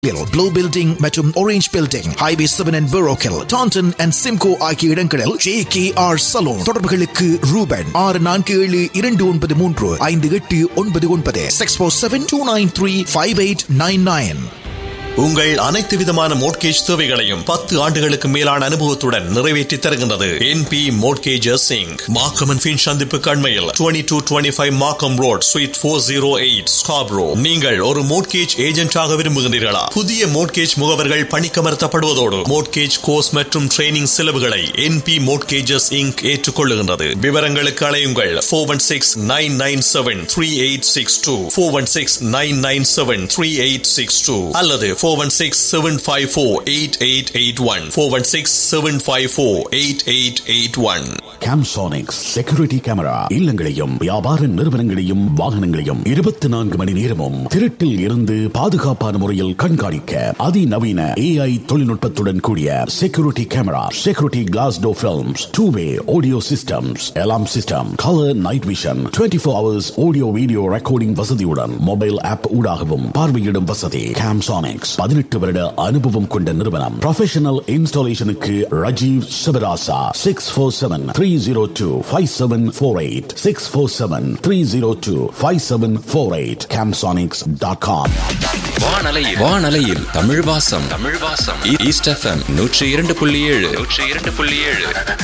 blue building மற்றும் orange building highway seven and பெரோக்கில் Taunton and Simcoe ஆகிய இடங்களில் ஜே கே ஆர் சலூன் தொடர்புகளுக்கு ரூபன் ஆறு நான்கு ஏழு இரண்டு ஒன்பது மூன்று ஐந்து எட்டு ஒன்பது ஒன்பது six four seven two nine three five eight nine nine உங்கள் அனைத்து விதமான மோட்கேஜ் தேவைகளையும் பத்து ஆண்டுகளுக்கு மேலான அனுபவத்துடன் நிறைவேற்றி தருகின்றது என் பி மோட்கேஜஸ் சிங் மாக்கம் அண்ட் பின் சந்திப்பு கண்மையில் twenty two twenty five Markham road suite four zero eight Scarborough நீங்கள் ஒரு மோட்கேஜ் ஏஜென்டாக விரும்புகின்றீர்களா புதிய மோட்கேஜ் முகவர்கள் பணிக்கமர்த்தப்படுவதோடு மோட்கேஜ் கோர்ஸ் மற்றும் ட்ரைனிங் செலவுகளை என் பி மோட்கேஜஸ் இங்க் ஏற்றுக்கொள்ளுகின்றது விவரங்களுக்கு அலையுங்கள் four one six nine nine seven three eight six two four one six nine nine seven three eight six two அல்லது four one six seven five four eight eight eight one four one six seven five four eight eight eight one Camsonics security camera இல்லங்களையும் வியாபார நிறுவனங்களையும் வாகனங்களையும் இருபத்தி நான்கு மணி நேரமும் திருட்டில் இருந்து பாதுகாப்பான முறையில் கண்காணிக்க அதிநவீன ஏஐ தொழில்நுட்பத்துடன் கூடிய security camera security glass door films two way audio systems alarm system colour night vision twenty four hours audio video recording வசதியுடன் மொபைல் ஆப் ஊடாகவும் பார்வையிடும் வசதி கேம்சானிக்ஸ் பதினெட்டு வருட அனுபவம் கொண்ட நிறுவனம் ப்ரொஃபஷனல் இன்ஸ்டாலேஷனுக்கு Rajeev Sivarasa six four seven three zero two five seven four eight six four seven three zero two five seven four eight Camsonics dot com வானலையில் வானலையில் தமிழ் வாசம் தமிழ் வாசம் ஈஸ்ட் எஃப்எம் நூற்றி இரண்டு புள்ளி ஏழு நூற்றி இரண்டு புள்ளி ஏழு